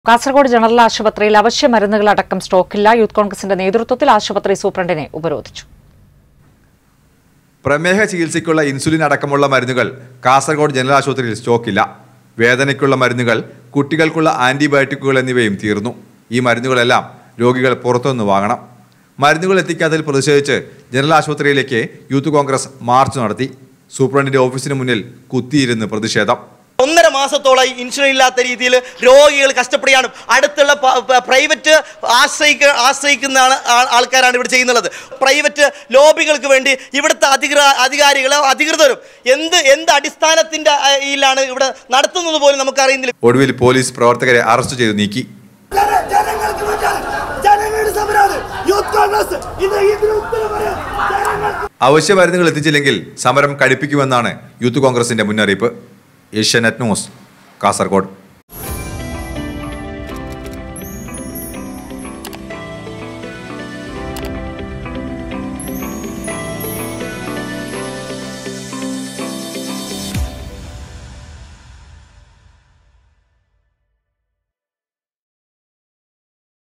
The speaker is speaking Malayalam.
കാസർഗോഡ് ജനറൽ ആശുപത്രിയിൽ അവശ്യ മരുന്നുകൾ അടക്കം സ്റ്റോക്കില്ല യൂത്ത് കോൺഗ്രസിന്റെ നേതൃത്വത്തിൽ ആശുപത്രി സൂപ്രണ്ടിനെ ഉപരോധിച്ചു പ്രമേഹ ചികിത്സയ്ക്കുള്ള ഇൻസുലിൻ അടക്കമുള്ള മരുന്നുകൾ കാസർഗോഡ് ജനറൽ ആശുപത്രിയിൽ സ്റ്റോക്കില്ല വേദനയ്ക്കുള്ള മരുന്നുകൾ കുട്ടികൾക്കുള്ള ആന്റിബയോട്ടിക്കുകൾ എന്നിവയും തീർന്നു ഈ മരുന്നുകളെല്ലാം രോഗികൾ പുറത്തുനിന്ന് വാങ്ങണം മരുന്നുകൾ എത്തിക്കാത്തതിൽ പ്രതിഷേധിച്ച് ജനറൽ ആശുപത്രിയിലേക്ക് യൂത്ത് കോൺഗ്രസ് മാർച്ച് നടത്തി സൂപ്രണ്ടിന്റെ ഓഫീസിന് മുന്നിൽ കുത്തിയിരുന്ന് പ്രതിഷേധം ഒന്നര മാസത്തോളം ഇൻഷുറൻസ് ഇല്ലാത്ത രീതിയിൽ രോഗികൾ കഷ്ടപ്പെടുകയാണ് അടുത്തുള്ള പ- പ- പ്രൈവറ്റ് ആശ്രയിക്ക ആശ്രയിക്കുന്ന ആ- ആൾക്കാരാണ് ഇവിടെ ചെയ്യുന്നത് പ്രൈവറ്റ് ലോബികൾക്ക് വേണ്ടി ഇവിടുത്തെ അധികൃ അധികാരികളും അധികൃതരും എന്ത് എന്ത് അടിസ്ഥാനത്തിന്റെ ഇതിലാണ് ഇവിടെ നടത്തുന്നത് പോലും നമുക്കറിയുന്നില്ല ഒടുവിൽ പോലീസ് പ്രവർത്തകരെ അറസ്റ്റ് ചെയ്തു നീക്കി ജന- ജനങ്ങൾക്ക് വേണ്ടിയാണ് ജനങ്ങളുടെ സമരമാണ് യൂത്ത് കോൺഗ്രസ് ഇത് ഇതിന് ഉത്തരം പറയാം ജനങ്ങൾക്ക് അവശ്യ മരുന്നുകൾ എത്തിച്ചില്ലെങ്കിൽ സമരം കടുപ്പിക്കുമെന്നാണ് യൂത്ത് കോൺഗ്രസിന്റെ മുന്നറിയിപ്പ് ഏഷ്യാനെറ്റ് ന്യൂസ് കാസർഗോഡ്